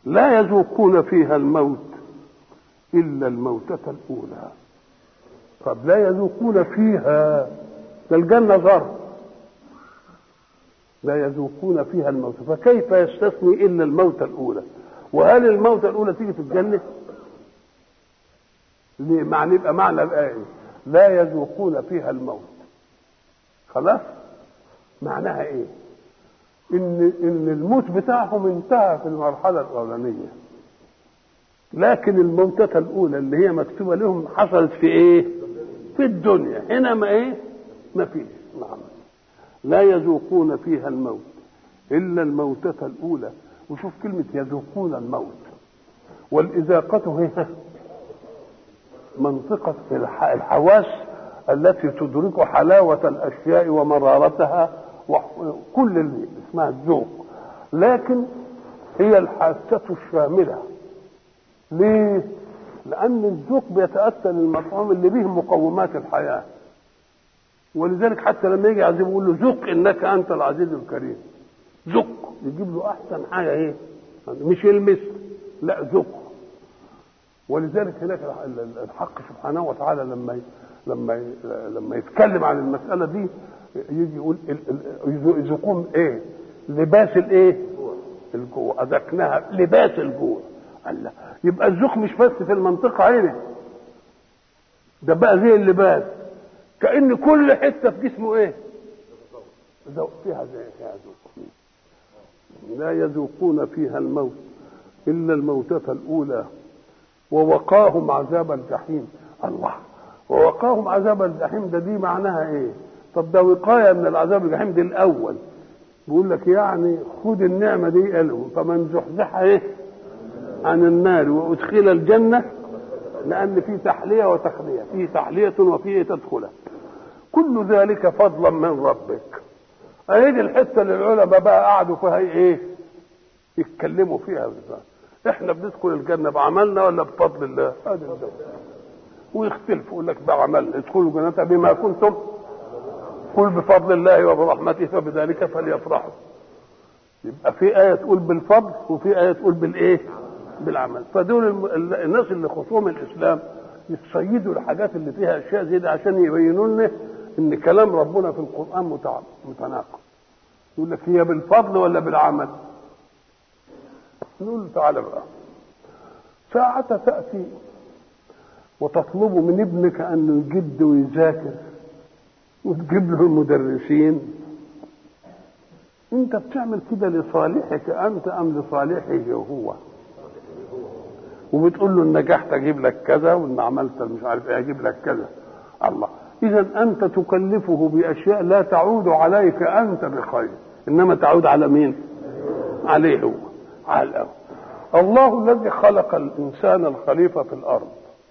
لا يذوقون فيها الموت إلا الموتة الأولى طب لا يذوقون فيها ده الجنة ظرف لا يذوقون فيها الموت فكيف يستثني إلا الموتة الأولى وهل الموتة الأولى تيجي في الجنة ليه معنى يبقى معنى الآية لا يذوقون فيها الموت خلاص معناها ايه ان ان الموت بتاعهم انتهى في المرحله الاولانيه لكن الموتة الأولى اللي هي مكتوبة لهم حصلت في إيه؟ في الدنيا هنا ما إيه؟ ما فيش نعم لا يذوقون فيها الموت إلا الموتة الأولى وشوف كلمة يذوقون الموت والإذاقة هي منطقة الحواس التي تدرك حلاوة الأشياء ومرارتها وكل اللي اسمها الذوق لكن هي الحاسة الشاملة ليه؟ لأن الذوق بيتأتى للمطعوم اللي به مقومات الحياة ولذلك حتى لما يجي عزيز يقول له ذق إنك أنت العزيز الكريم ذق يجيب له أحسن حاجة إيه؟ مش يلمس لا ذق ولذلك هناك الحق سبحانه وتعالى لما لما لما يتكلم عن المسألة دي يجي يقول يذوقون ايه؟ لباس الايه؟ الجوع أذقناها لباس الجوع الله يبقى الذوق مش بس في المنطقة عينه ده بقى زي اللباس كأن كل حتة في جسمه ايه؟ ذوق فيها زي فيها ذوق لا يذوقون فيها الموت إلا الموتة الأولى ووقاهم عذاب الجحيم الله ووقاهم عذاب الجحيم ده دي معناها ايه طب ده وقايه من العذاب الجحيم دي الاول بيقول لك يعني خد النعمه دي قالوا فمن زحزح ايه عن النار وادخل الجنه لان في تحليه وتخليه في تحليه وفي تدخله كل ذلك فضلا من ربك اهي دي الحته اللي العلماء بقى قعدوا فيها ايه يتكلموا فيها بالذات احنا بندخل الجنه بعملنا ولا بفضل الله هذا الجو ويختلفوا يقول لك بعملنا ادخلوا الجنه بما كنتم قل بفضل الله وبرحمته فبذلك فليفرحوا يبقى في آية تقول بالفضل وفي آية تقول بالإيه؟ بالعمل فدول الناس اللي خصوم الإسلام يتصيدوا الحاجات اللي فيها أشياء زي دي عشان يبينوا لنا إن كلام ربنا في القرآن متناقض يقول لك هي بالفضل ولا بالعمل؟ نقول تعالى بقى ساعة تأتي وتطلب من ابنك أنه يجد ويذاكر وتجيب له المدرسين انت بتعمل كده لصالحك انت ام لصالحه هو وبتقول له ان نجحت اجيب لك كذا وان عملت مش عارف ايه اجيب لك كذا الله اذا انت تكلفه باشياء لا تعود عليك انت بخير انما تعود على مين عليه هو على الأرض. الله الذي خلق الانسان الخليفه في الارض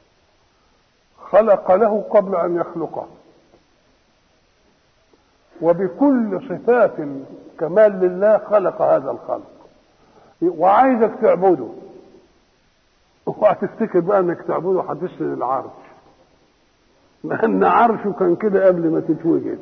خلق له قبل ان يخلقه وبكل صفات الكمال لله خلق هذا الخلق وعايزك تعبده اوعى تفتكر بقى انك تعبده هتسند العرش لان عرشه كان كده قبل ما تتوجد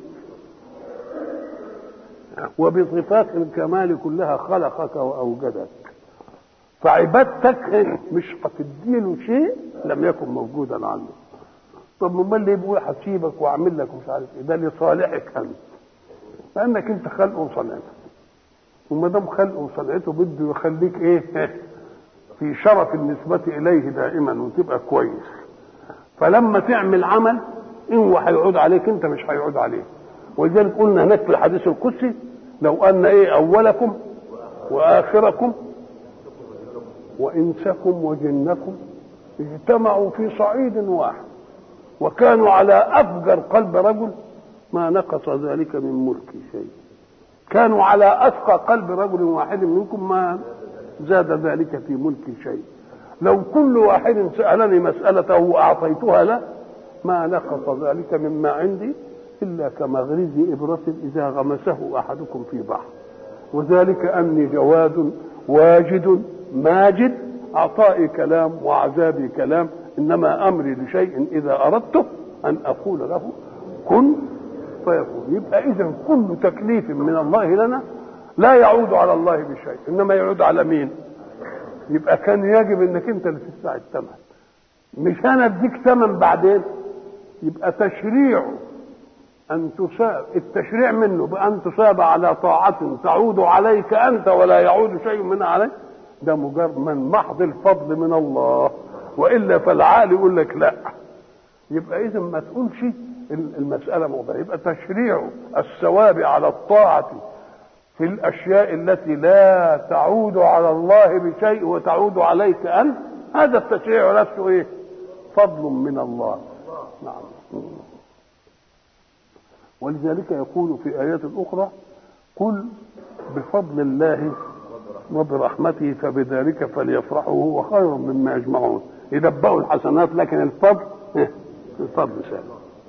وبصفات الكمال كلها خلقك واوجدك فعبادتك مش هتديله شيء لم يكن موجودا عنه طب امال ليه بيقول هسيبك واعمل لك مش عارف ايه ده لصالحك انت لانك انت خلقه وصنعته وما دام خلقه وصنعته بده يخليك ايه في شرف النسبة إليه دائما وتبقى كويس فلما تعمل عمل إن هو هيعود عليك أنت مش هيعود عليه ولذلك قلنا هناك في الحديث القدسي لو أن إيه أولكم وآخركم وإنسكم وجنكم اجتمعوا في صعيد واحد وكانوا على أفجر قلب رجل ما نقص ذلك من ملك شيء كانوا على أتقى قلب رجل واحد منكم ما زاد ذلك في ملك شيء لو كل واحد سألني مسألة وأعطيتها له ما نقص ذلك مما عندي إلا كمغرز إبرة إذا غمسه أحدكم في بحر وذلك أني جواد واجد ماجد عطائي كلام وعذابي كلام إنما أمري لشيء إذا أردته أن أقول له كن فيكون يبقى إذا كل تكليف من الله لنا لا يعود على الله بشيء إنما يعود على مين يبقى كان يجب انك انت اللي تدفع الثمن مش انا اديك ثمن بعدين يبقى تشريع ان تساب التشريع منه بان تساب على طاعه تعود عليك انت ولا يعود شيء منها عليك ده مجرد من محض الفضل من الله والا فالعالي يقول لك لا يبقى اذا ما تقولش المساله موضوع يبقى تشريع الثواب على الطاعه في الاشياء التي لا تعود على الله بشيء وتعود عليك انت هذا التشريع نفسه ايه فضل من الله نعم ولذلك يقول في ايات اخرى قل بفضل الله وبرحمته فبذلك فليفرحوا هو خير مما يجمعون يدبقوا الحسنات لكن الفضل إيه؟ الفضل سهل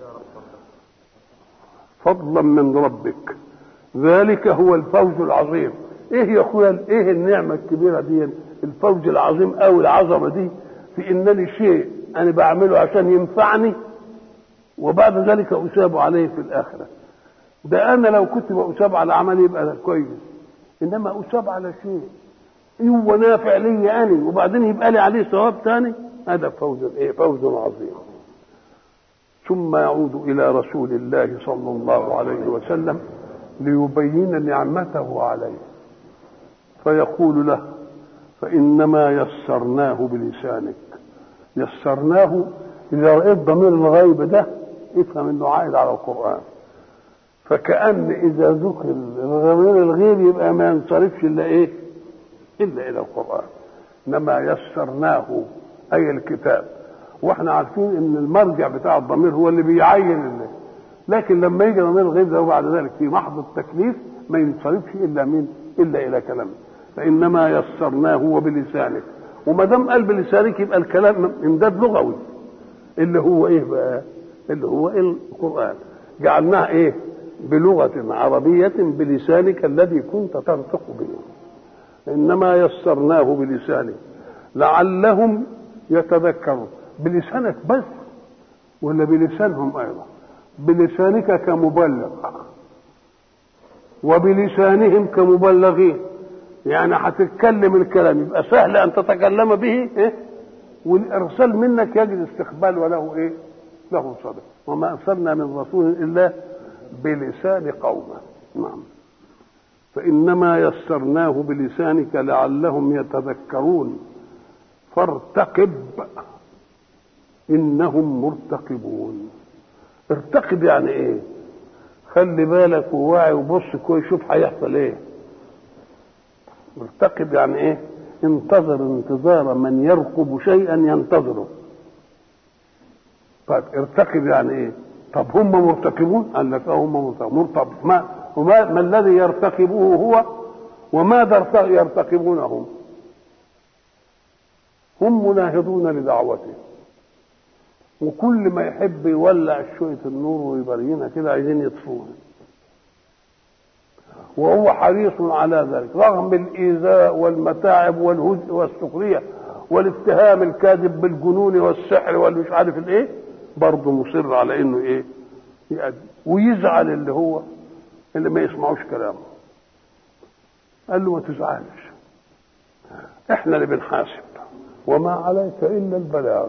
فضلا من ربك ذلك هو الفوز العظيم ايه يا اخويا ايه النعمه الكبيره دي الفوز العظيم او العظمه دي في انني شيء انا بعمله عشان ينفعني وبعد ذلك اثاب عليه في الاخره ده انا لو كنت بأثاب على عملي يبقى ده كويس انما اثاب على شيء هو نافع لي انا وبعدين يبقى لي عليه ثواب ثاني هذا فوز ايه فوز عظيم ثم يعود الى رسول الله صلى الله عليه وسلم ليبين نعمته عليه فيقول له فانما يسرناه بلسانك يسرناه اذا رأيت ضمير الغيب ده افهم انه عائد على القران فكأن إذا ذكر ضمير الغيب يبقى ما ينصرفش إلا إيه؟ إلا إلى القرآن إنما يسرناه أي الكتاب واحنا عارفين ان المرجع بتاع الضمير هو اللي بيعين اللي. لكن لما يجي ضمير الغيب ده وبعد ذلك في محض التكليف ما ينصرفش الا مين؟ الا الى كلامه فانما يسرناه وبلسانك وما دام قال بلسانك يبقى الكلام امداد لغوي اللي هو ايه بقى؟ اللي هو القران جعلناه ايه؟ بلغة عربية بلسانك الذي كنت تنطق به إنما يسرناه بلسانك لعلهم يتذكرون بلسانك بس ولا بلسانهم أيضا بلسانك كمبلغ وبلسانهم كمبلغين يعني هتتكلم الكلام يبقى سهل أن تتكلم به إيه؟ والإرسال منك يجد استقبال وله إيه؟ له صدق وما أرسلنا من رسول إلا بلسان قومه نعم فإنما يسرناه بلسانك لعلهم يتذكرون فارتقب إنهم مرتقبون ارتقب يعني ايه خلي بالك وواعي وبص كويس شوف هيحصل ايه ارتقب يعني ايه انتظر انتظار من يرقب شيئا ينتظره طيب ارتقب يعني ايه طب هم مرتقبون قال لك اه هم مرتقب ما وما ما الذي يرتقبه هو وماذا يرتقبونه هم مناهضون لدعوته وكل ما يحب يولع شوية النور ويبرينا كده عايزين يطفوها وهو حريص على ذلك رغم الإيذاء والمتاعب والهزء والسخرية والاتهام الكاذب بالجنون والسحر والمش عارف الايه برضه مصر على انه ايه يأدي ويزعل اللي هو اللي ما يسمعوش كلامه قال له ما تزعلش احنا اللي بنحاسب وما عليك الا البلاغ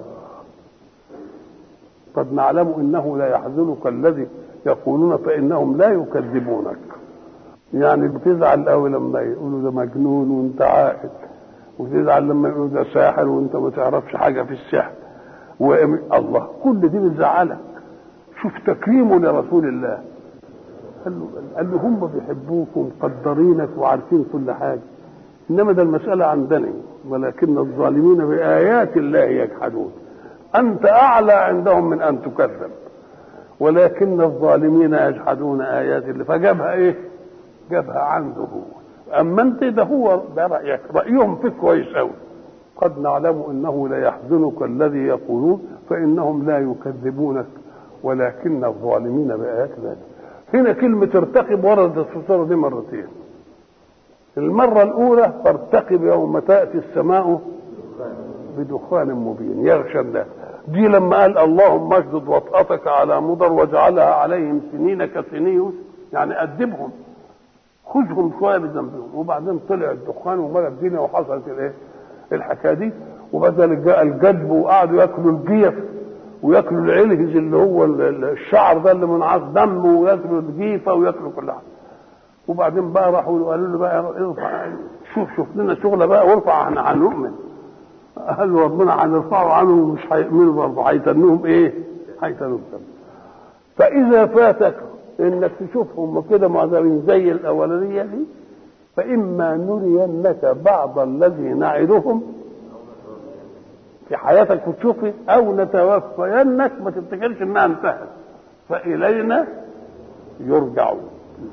قد نعلم انه لا يحزنك الذي يقولون فانهم لا يكذبونك يعني بتزعل قوي لما يقولوا ده مجنون وانت عاقل وتزعل لما يقولوا ده ساحر وانت ما تعرفش حاجه في السحر الله كل دي بتزعلك شوف تكريمه لرسول الله قال له, قال له هم بيحبوك ومقدرينك وعارفين كل حاجه انما ده المساله عندنا ولكن الظالمين بايات الله يجحدون انت اعلى عندهم من ان تكذب ولكن الظالمين يجحدون ايات الله فجابها ايه جابها عنده هو اما انت ده هو ده رايك رايهم فيك كويس قوي قد نعلم انه ليحزنك الذي يقولون فانهم لا يكذبونك ولكن الظالمين بايات الله هنا كلمة ارتقب وردت في السورة دي مرتين المرة الأولى فارتقب يوم تأتي السماء بدخان مبين يغشى الناس دي لما قال اللهم اشدد وطأتك على مضر واجعلها عليهم سنين كسنين يعني أدبهم خذهم شوية بذنبهم وبعدين طلع الدخان وملى الدنيا وحصلت الايه؟ الحكايه دي وبدل جاء الجدب وقعدوا ياكلوا الجيف وياكلوا العلهز اللي هو الشعر ده اللي منعاص دم وياكلوا الجيفه وياكلوا كل حاجه وبعدين بقى راحوا قالوا له بقى ارفع شوف شوف لنا شغله بقى وارفع احنا هنؤمن قال له ربنا هنرفعه عنهم مش هيؤمنوا برضه هيتنوهم ايه؟ هيتنوهم فاذا فاتك انك تشوفهم كده معذبين زي الاولانيه دي فاما نرينك بعض الذي نعدهم في حياتك وتشوفي او نتوفينك ما تفتكرش انها انتهت فالينا يرجعون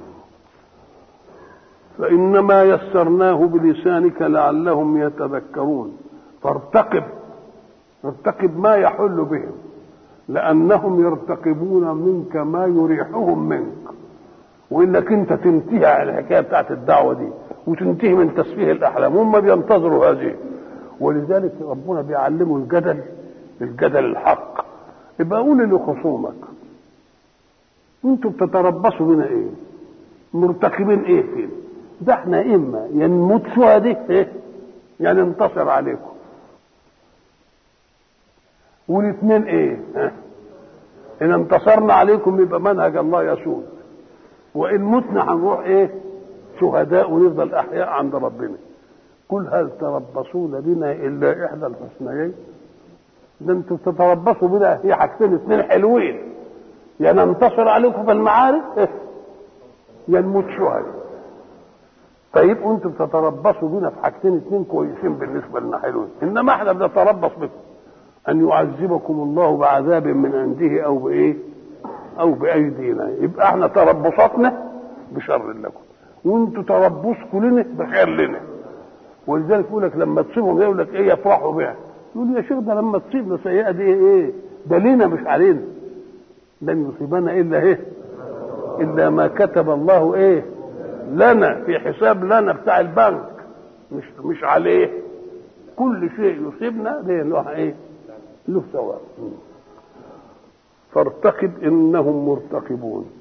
فانما يسرناه بلسانك لعلهم يتذكرون فارتقب ارتقب ما يحل بهم لانهم يرتقبون منك ما يريحهم منك وانك انت تنتهي على الحكايه بتاعت الدعوه دي وتنتهي من تسفيه الاحلام هم بينتظروا هذه ولذلك ربنا بيعلموا الجدل الجدل الحق يبقى قول لخصومك انتوا بتتربصوا بنا ايه مرتقبين ايه فينا ده احنا اما يا نموت شهداء ايه يا ننتصر عليكم والاثنين ايه ها؟ ان انتصرنا عليكم يبقى منهج الله يسود وان متنا هنروح ايه شهداء ونفضل احياء عند ربنا قل هل تربصون بنا الا احدى الحسنيين ده انتوا تتربصوا بنا هي حاجتين اثنين حلوين يا ننتصر عليكم في المعارك إيه؟ يا نموت شهداء فيبقوا انتوا بتتربصوا بنا في حاجتين اثنين كويسين بالنسبه لنا حلوين انما احنا بنتربص بكم ان يعذبكم الله بعذاب من عنده او بايه او بايدينا يبقى احنا تربصاتنا بشر لكم وانتوا تربصكم لنا بخير لنا ولذلك يقول لك لما تصيبهم يقول لك ايه يفرحوا بها يقول يا شيخ ده لما تصيبنا سيئه دي ايه ده لنا مش علينا لن يصيبنا الا ايه الا ما كتب الله ايه لنا في حساب لنا بتاع البنك مش مش عليه كل شيء يصيبنا ليه له ايه له ثواب فارتقب انهم مرتقبون